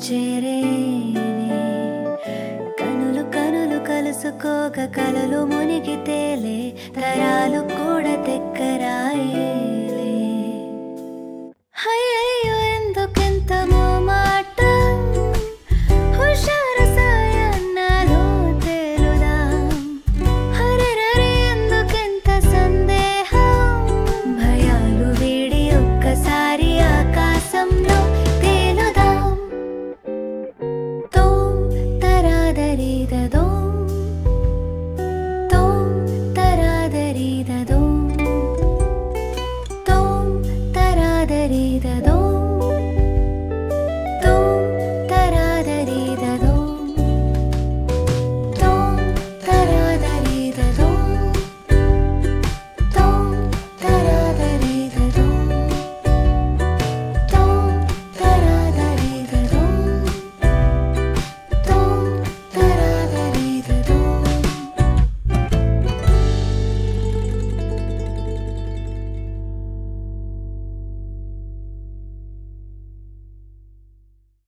చేరేనే కనులు కనులు కలుసుకోక కలలు మునిగి తేలే తరాలు కూడా తెక్కరాయేలే అయ్యయ్యో ఎందుకెంత మాట హుషారు సాయన్నాలో తేలుదాం హరిరరి ఎందుకెంత సందేహం భయాలు వీడి ఒక్కసారి ఆకాశంలో తేలుదాం తోం తరాదరిదదో